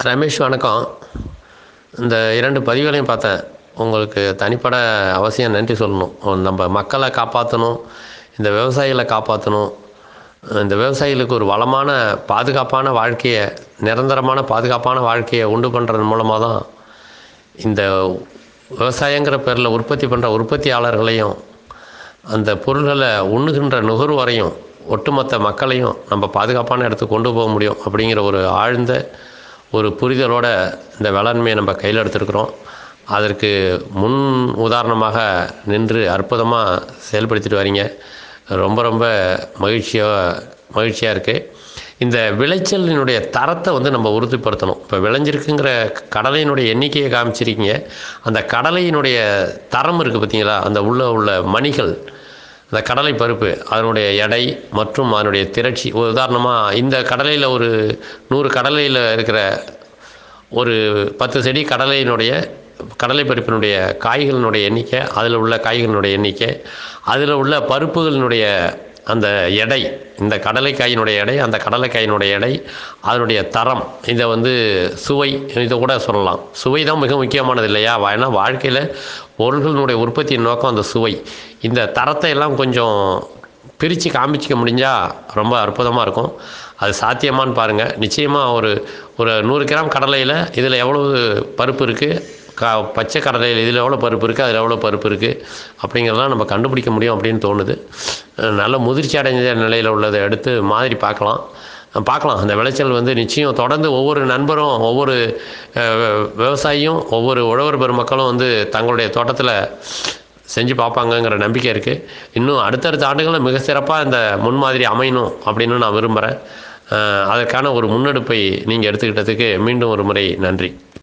ரமேஷ் வணக்கம் இந்த இரண்டு பதிவுகளையும் பார்த்தேன் உங்களுக்கு தனிப்பட அவசியம் நன்றி சொல்லணும் நம்ம மக்களை காப்பாற்றணும் இந்த விவசாயிகளை காப்பாற்றணும் இந்த விவசாயிகளுக்கு ஒரு வளமான பாதுகாப்பான வாழ்க்கையை நிரந்தரமான பாதுகாப்பான வாழ்க்கையை உண்டு பண்ணுறது மூலமாக தான் இந்த விவசாயங்கிற பேரில் உற்பத்தி பண்ணுற உற்பத்தியாளர்களையும் அந்த பொருள்களை உண்ணுகின்ற நுகர்வோரையும் ஒட்டுமொத்த மக்களையும் நம்ம பாதுகாப்பான இடத்துக்கு கொண்டு போக முடியும் அப்படிங்கிற ஒரு ஆழ்ந்த ஒரு புரிதலோட இந்த வேளாண்மையை நம்ம கையில் எடுத்துருக்குறோம் அதற்கு முன் உதாரணமாக நின்று அற்புதமாக செயல்படுத்திட்டு வரீங்க ரொம்ப ரொம்ப மகிழ்ச்சியாக மகிழ்ச்சியாக இருக்குது இந்த விளைச்சலினுடைய தரத்தை வந்து நம்ம உறுதிப்படுத்தணும் இப்போ விளைஞ்சிருக்குங்கிற கடலையினுடைய எண்ணிக்கையை காமிச்சிருக்கீங்க அந்த கடலையினுடைய தரம் இருக்குது பார்த்தீங்களா அந்த உள்ள உள்ள மணிகள் அந்த கடலை பருப்பு அதனுடைய எடை மற்றும் அதனுடைய திரட்சி ஒரு உதாரணமாக இந்த கடலையில் ஒரு நூறு கடலையில் இருக்கிற ஒரு பத்து செடி கடலையினுடைய கடலை பருப்பினுடைய காய்களினுடைய எண்ணிக்கை அதில் உள்ள காய்களினுடைய எண்ணிக்கை அதில் உள்ள பருப்புகளினுடைய அந்த எடை இந்த கடலைக்காயினுடைய எடை அந்த கடலைக்காயினுடைய எடை அதனுடைய தரம் இதை வந்து சுவை இதை கூட சொல்லலாம் சுவை தான் மிக முக்கியமானது இல்லையா ஏன்னா வாழ்க்கையில் பொருள்களினுடைய உற்பத்தியின் நோக்கம் அந்த சுவை இந்த தரத்தை எல்லாம் கொஞ்சம் பிரித்து காமிச்சிக்க முடிஞ்சால் ரொம்ப அற்புதமாக இருக்கும் அது சாத்தியமான்னு பாருங்கள் நிச்சயமாக ஒரு ஒரு நூறு கிராம் கடலையில் இதில் எவ்வளவு பருப்பு இருக்குது கா பச்சை கடலையில் இதில் எவ்வளோ பருப்பு இருக்குது அதில் எவ்வளோ பருப்பு இருக்குது அப்படிங்கிறதெல்லாம் நம்ம கண்டுபிடிக்க முடியும் அப்படின்னு தோணுது அஹ் நல்ல முதிர்ச்சி அடைஞ்ச நிலையில் உள்ளதை எடுத்து மாதிரி பார்க்கலாம் அஹ் பார்க்கலாம் அந்த விளைச்சல் வந்து நிச்சயம் தொடர்ந்து ஒவ்வொரு நண்பரும் ஒவ்வொரு அஹ், விவசாயியும் ஒவ்வொரு உழவர் பெருமக்களும் வந்து தங்களுடைய தோட்டத்தில் செஞ்சு பார்ப்பாங்கங்கிற நம்பிக்கை இருக்குது இன்னும் அடுத்தடுத்த ஆண்டுகளில் மிக சிறப்பாக இந்த முன்மாதிரி அமையணும் அப்படின்னு நான் விரும்புகிறேன் அஹ், அதற்கான ஒரு முன்னெடுப்பை நீங்கள் எடுத்துக்கிட்டதுக்கு மீண்டும் ஒரு முறை நன்றி